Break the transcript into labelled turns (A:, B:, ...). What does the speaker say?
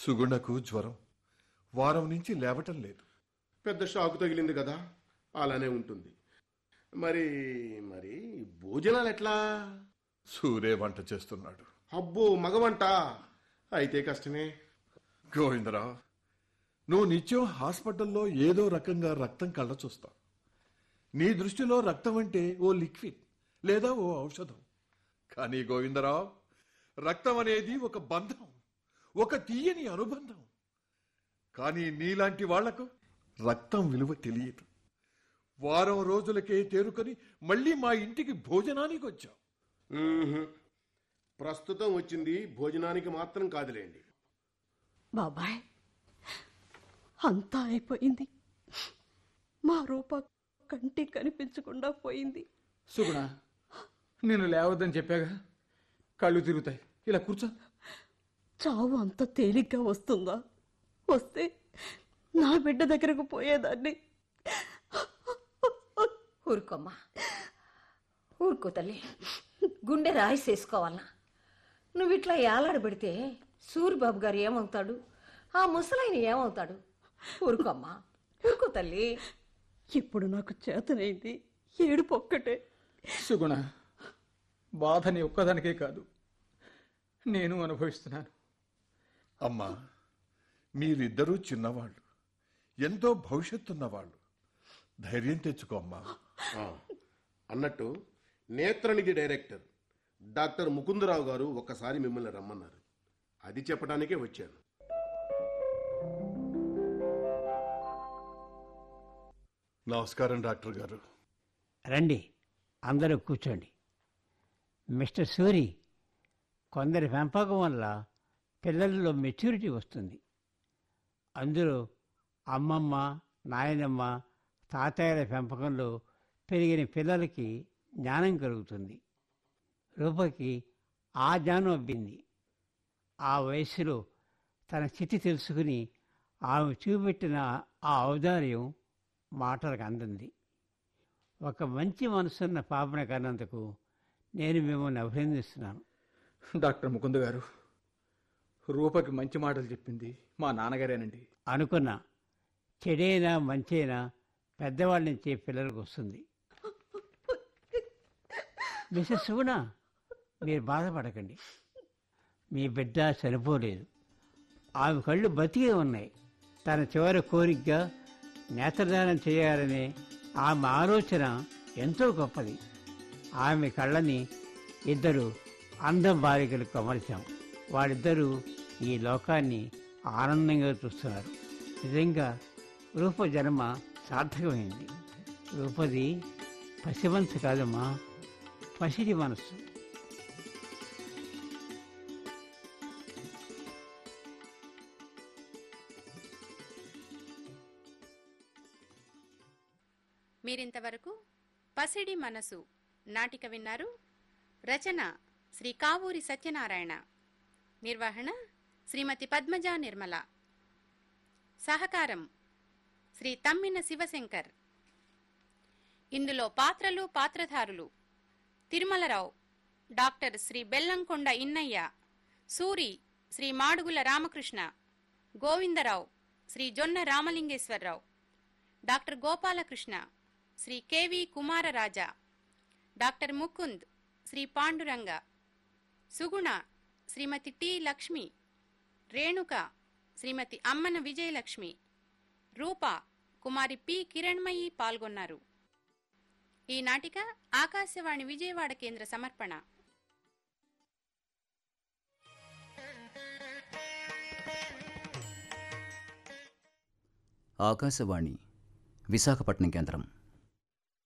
A: సుగుణకు జ్వరం వారం నుంచి లేవటం లేదు
B: పెద్ద షాకు తగిలింది కదా అలానే ఉంటుంది మరి మరి భోజనాలు ఎట్లా
A: సూరే వంట చేస్తున్నాడు
B: అబ్బో మగవంట అయితే కష్టమే
A: గోవిందరావు నువ్వు నిత్యం హాస్పిటల్లో ఏదో రకంగా రక్తం కళ్ళ చూస్తావు నీ దృష్టిలో రక్తం అంటే ఓ లిక్విడ్ లేదా ఓ ఔషధం కానీ గోవిందరావు రక్తం అనేది ఒక బంధం ఒక తీయని అనుబంధం కానీ నీలాంటి వాళ్లకు రక్తం విలువ తెలియదు వారం రోజులకే తేరుకొని మళ్ళీ మా ఇంటికి భోజనానికి వచ్చావు
B: మ్మ్హ్మ్. ప్రస్తుతం వచ్చింది భోజనానికి మాత్రం కాదులేండి
C: బాబాయ్ అంతా అయిపోయింది మా రూప కంటికి కనిపించకుండా పోయింది
D: సుగుణ నేను లేవద్దని చెప్పాగా కళ్ళు తిరుగుతాయి ఇలా కూర్చో
C: చావు అంత తేలిగ్గా వస్తుందా వస్తే నా బిడ్డ దగ్గరకు పోయేదాన్ని
E: ఊరుకోమ్మా ఊరుకో తల్లి గుండె రాయిసేసుకోవాలనా నువ్వు ఇట్లా ఏలాడబెడితే సూరిబాబు గారు ఏమవుతాడు ఆ ముసలాయన ఏమవుతాడు ఊరుకోమ్మా ఊరుకో తల్లి
C: ఇప్పుడు నాకు చేతనైంది ఏడుపు ఒక్కటే
D: సుగుణ బాధ నీ ఒక్కదానికే కాదు నేను అనుభవిస్తున్నాను
A: అమ్మా మీరిద్దరూ చిన్నవాళ్ళు ఎంతో భవిష్యత్తున్నవాళ్ళు ధైర్యం తెచ్చుకో అమ్మా
B: ఆ, అన్నట్టు నేత్రనిధి డైరెక్టర్ డాక్టర్ ముకుందరావు గారు ఒక్కసారి మిమ్మల్ని రమ్మన్నారు అది చెప్పడానికే వచ్చాను
A: నమస్కారం డాక్టర్ గారు
F: రండి అందరూ కూర్చోండి మిస్టర్ సూరి కొందరి పెంపకం వల్ల పిల్లల్లో మెచ్యూరిటీ వస్తుంది అందులో అమ్మమ్మ నాయనమ్మ తాతయ్యల పెంపకంలో పెరిగిన పిల్లలకి జ్ఞానం కలుగుతుంది రూపకి ఆ జ్ఞానం అబ్బింది ఆ వయసులో తన స్థితి తెలుసుకుని ఆమె చూపెట్టిన ఆ ఔదార్యం మాటలకు అందింది ఒక మంచి మనసున్న పాపన కన్నందుకు నేను మిమ్మల్ని అభినందిస్తున్నాను
D: డాక్టర్ ముకుంద్ గారు రూపకి మంచి మాటలు చెప్పింది మా నాన్నగారేనండి
F: అనుకున్నా చెడైనా మంచైనా పెద్దవాళ్ళ నుంచే పిల్లలకు వస్తుంది మిసెస్ సుగుణ మీరు బాధపడకండి మీ బిడ్డ చనిపోలేదు ఆమె కళ్ళు బతికే ఉన్నాయి తన చివరి కోరికగా నేత్రదానం చేయాలనే ఆమె ఆలోచన ఎంతో గొప్పది ఆమె కళ్ళని ఇద్దరు అందం బాలికలకు అమర్చాం వాళ్ళిద్దరూ ఈ లోకాన్ని ఆనందంగా చూస్తున్నారు నిజంగా రూప జన్మ సార్థకమైంది రూపది పసిమంచు కాదమ్మా పసిడి మనస్సు
G: మీరింతవరకు పసిడి మనసు నాటిక విన్నారు రచన శ్రీ కావూరి సత్యనారాయణ నిర్వహణ శ్రీమతి పద్మజా నిర్మల సహకారం శ్రీ తమ్మిన శివశంకర్ ఇందులో పాత్రలు పాత్రధారులు Tirumalarao doctor Sri Bellamkonda Innaiah Suri Sri Madugula Ramakrishna Govindarao Sri Jonna Ramalingeswararao doctor Gopalakrishna Sri K V Kumararaja doctor Mukund Sri Panduranga Suguna Srimati T Lakshmi Renuka Srimati Ammana Vijayalakshmi Rupa Kumari P Kiranmayi పాల్గొన్నారు ఈ నాటిక ఆకాశవాణి విజయవాడ కేంద్ర సమర్పణ
H: ఆకాశవాణి విశాఖపట్నం కేంద్రం